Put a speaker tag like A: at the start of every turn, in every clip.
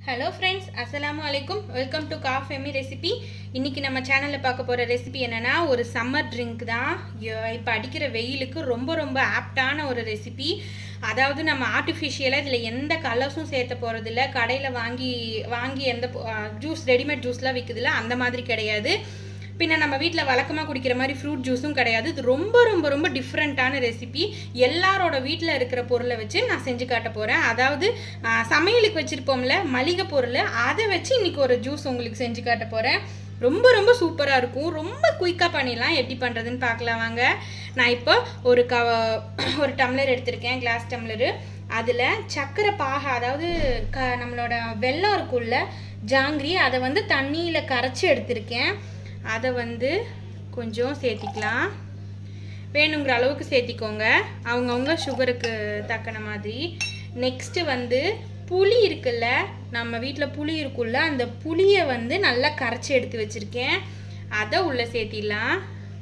A: hello friends அஸ்ஸலாமு அலைக்கும் welcome to காஃபெமி recipe இன்னைக்கு நம்ம சேனலில் பார்க்க போகிற ரெசிபி என்னென்னா ஒரு சம்மர் ட்ரிங்க் தான் இப்போ அடிக்கிற வெயிலுக்கு ரொம்ப ரொம்ப ஆப்டான ஒரு ரெசிபி அதாவது நம்ம ஆர்டிஃபிஷியலாக இதில் எந்த கலர்ஸும் சேர்த்த போகிறதில்ல கடையில் வாங்கி வாங்கி எந்த ஜூஸ் ரெடிமேட் ஜூஸ்லாம் விற்குதுல அந்த மாதிரி கிடையாது பின்ன நம்ம வீட்டில் வழக்கமாக குடிக்கிற மாதிரி ஃப்ரூட் ஜூஸும் கிடையாது இது ரொம்ப ரொம்ப ரொம்ப டிஃப்ரெண்ட்டான ரெசிபி எல்லாரோட வீட்டில் இருக்கிற பொருளை வச்சு நான் செஞ்சு காட்ட போகிறேன் அதாவது ஆ, சமையலுக்கு வச்சுருப்போம்ல மளிகை பொருள் அதை வச்சு இன்னைக்கு ஒரு ஜூஸ் உங்களுக்கு செஞ்சு காட்ட போகிறேன் ரொம்ப ரொம்ப சூப்பராக இருக்கும் ரொம்ப குயிக்காக பண்ணிடலாம் எப்படி பண்ணுறதுன்னு பார்க்கலாம் வாங்க நான் இப்போ ஒரு க ஒரு டம்ளர் எடுத்திருக்கேன் கிளாஸ் டம்ளரு அதில் சர்க்கரை பாகை அதாவது க நம்மளோட வெல்லம் இருக்குல்ல ஜாங்கிரி அதை வந்து தண்ணியில் கரைச்சி எடுத்திருக்கேன் அதை வந்து கொஞ்சம் சேர்த்திக்கலாம் வேணுங்கிற அளவுக்கு சேர்த்திக்கோங்க அவங்கவுங்க சுகருக்கு தக்கன மாதிரி நெக்ஸ்ட்டு வந்து புளி இருக்குல்ல நம்ம வீட்டில் புளி இருக்குல்ல அந்த புளியை வந்து நல்லா கரைச்சி எடுத்து வச்சுருக்கேன் அதை உள்ளே சேர்த்திடலாம்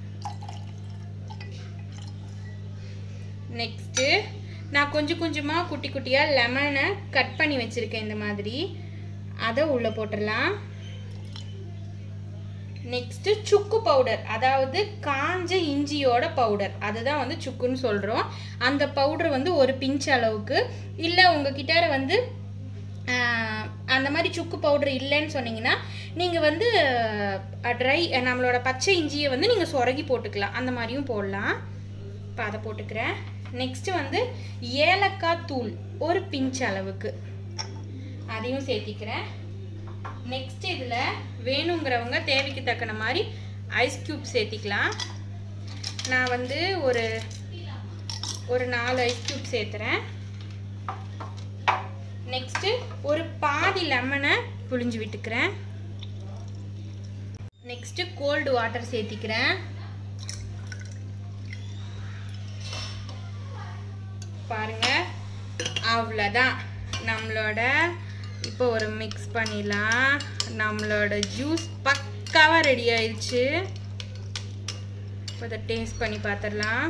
A: நெக்ஸ்ட்டு நான் கொஞ்சம் கொஞ்சமாக குட்டி குட்டியாக லெமனை கட் பண்ணி வச்சுருக்கேன் இந்த மாதிரி அதை உள்ளே போட்டுடலாம் நெக்ஸ்ட்டு சுக்கு பவுடர் அதாவது காஞ்ச இஞ்சியோட பவுடர் அதுதான் வந்து சுக்குன்னு சொல்கிறோம் அந்த பவுடர் வந்து ஒரு பிஞ்ச் அளவுக்கு இல்லை உங்ககிட்ட வந்து ஆஹ், அந்த மாதிரி சுக்கு பவுடர் இல்லைன்னு சொன்னீங்கன்னா நீங்கள் வந்து ட்ரை நம்மளோட பச்சை இஞ்சியை வந்து நீங்கள் சொரகி போட்டுக்கலாம் அந்த மாதிரியும் போடலாம் இப்போ அதை போட்டுக்கிறேன் நெக்ஸ்ட்டு வந்து ஏலக்காய் தூள் ஒரு பிஞ்ச் அளவுக்கு அதையும் சேர்த்திக்கிறேன் நெக்ஸ்ட் இதில் வேணுங்கிறவங்க தேவைக்கு தக்கன மாதிரி ஐஸ் க்யூப் சேர்த்திக்கலாம் நான் வந்து ஒரு ஒரு நாலு ஐஸ் க்யூப் சேர்த்துறேன் நெக்ஸ்ட்டு ஒரு பாதி லெமனை புழிஞ்சு விட்டுக்கிறேன் நெக்ஸ்ட்டு கோல்டு வாட்டர் சேர்த்திக்கிறேன் பாருங்க அவ்வளோதான் நம்மளோட இப்போ ஒரு மிக்ஸ் பண்ணிடலாம் நம்மளோட ஜூஸ் பக்காவாக ரெடி ஆயிடுச்சு இப்போ இதை டேஸ்ட் பண்ணி பார்த்துடலாம்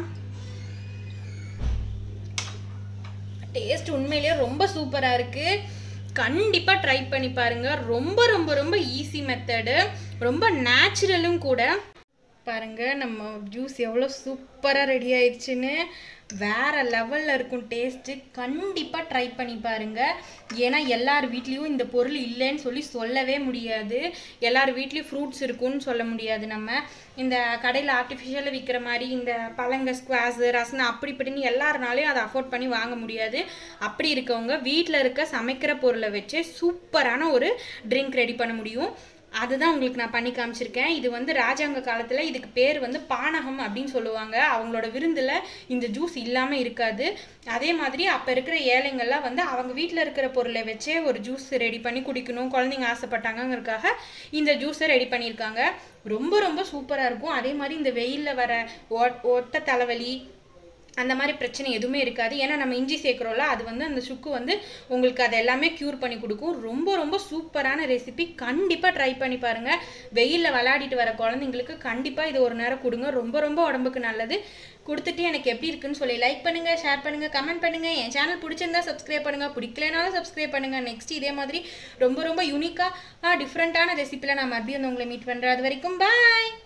A: டேஸ்ட் உண்மையிலேயே ரொம்ப சூப்பராக இருக்குது கண்டிப்பாக ட்ரை பண்ணி பாருங்கள் ரொம்ப ரொம்ப ரொம்ப ஈஸி மெத்தடு ரொம்ப நேச்சுரலும் கூட பாருங்க நம்ம ஜூஸ் எவ்வளோ சூப்பராக ரெடி ஆயிடுச்சுன்னு வேற லெவலில் இருக்கும் டேஸ்ட்டு கண்டிப்பாக ட்ரை பண்ணி பாருங்க ஏன்னா எல்லார் வீட்லேயும் இந்த பொருள் இல்லைன்னு சொல்லி சொல்லவே முடியாது எல்லார் வீட்லேயும் ஃப்ரூட்ஸ் இருக்குன்னு சொல்ல முடியாது நம்ம இந்த கடையில் ஆர்டிஃபிஷியலில் விற்கிற மாதிரி இந்த பழங்க ஸ்குவாஸு ரசனை அப்படி இப்படின்னு எல்லாருனாலையும் அதை அஃபோர்ட் பண்ணி வாங்க முடியாது அப்படி இருக்கவங்க வீட்டில் இருக்க சமைக்கிற பொருளை வச்சு சூப்பரான ஒரு ட்ரிங்க் ரெடி பண்ண முடியும் அதுதான் உங்களுக்கு நான் பண்ணி காமிச்சிருக்கேன் இது வந்து ராஜாங்க காலத்தில் இதுக்கு பேர் வந்து பானகம் அப்படின்னு சொல்லுவாங்க அவங்களோட விருந்தில் இந்த ஜூஸ் இல்லாமல் இருக்காது அதே மாதிரி அப்போ இருக்கிற ஏழைங்கள்லாம் வந்து அவங்க வீட்டில் இருக்கிற பொருளை வச்சே ஒரு ஜூஸ் ரெடி பண்ணி குடிக்கணும் குழந்தைங்க ஆசைப்பட்டாங்கங்கிறதுக்காக இந்த ஜூஸை ரெடி பண்ணியிருக்காங்க ரொம்ப ரொம்ப சூப்பராக இருக்கும் அதே மாதிரி இந்த வெயிலில் வர ஒ- ஒத்த தலைவலி அந்த மாதிரி பிரச்சனை எதுவுமே இருக்காது ஏன்னா நம்ம இஞ்சி சேர்க்குறோம்ல அது வந்து அந்த சுக்கு வந்து உங்களுக்கு அதை எல்லாமே க்யூர் பண்ணி கொடுக்கும் ரொம்ப ரொம்ப சூப்பரான ரெசிபி கண்டிப்பாக ட்ரை பண்ணி பாருங்கள் வெயிலில் விளையாடிட்டு வர குழந்தைங்களுக்கு கண்டிப்பாக இது ஒரு நேரம் கொடுங்க ரொம்ப ரொம்ப உடம்புக்கு நல்லது கொடுத்துட்டு எனக்கு எப்படி இருக்குன்னு சொல்லி லைக் பண்ணுங்கள் ஷேர் பண்ணுங்கள் கமெண்ட் பண்ணுங்கள் என் சேனல் பிடிச்சிருந்தா சப்ஸ்கிரைப் பண்ணுங்கள் பிடிக்கலனாலும் சப்ஸ்கிரைப் பண்ணுங்கள் நெக்ஸ்ட் இதே மாதிரி ரொம்ப ரொம்ப யூனிக்காக டிஃப்ரெண்ட்டான ரெசிப்பியில் நான் மறுபடியும் வந்து உங்களை மீட் பண்ணுறேன் அது வரைக்கும் பாய்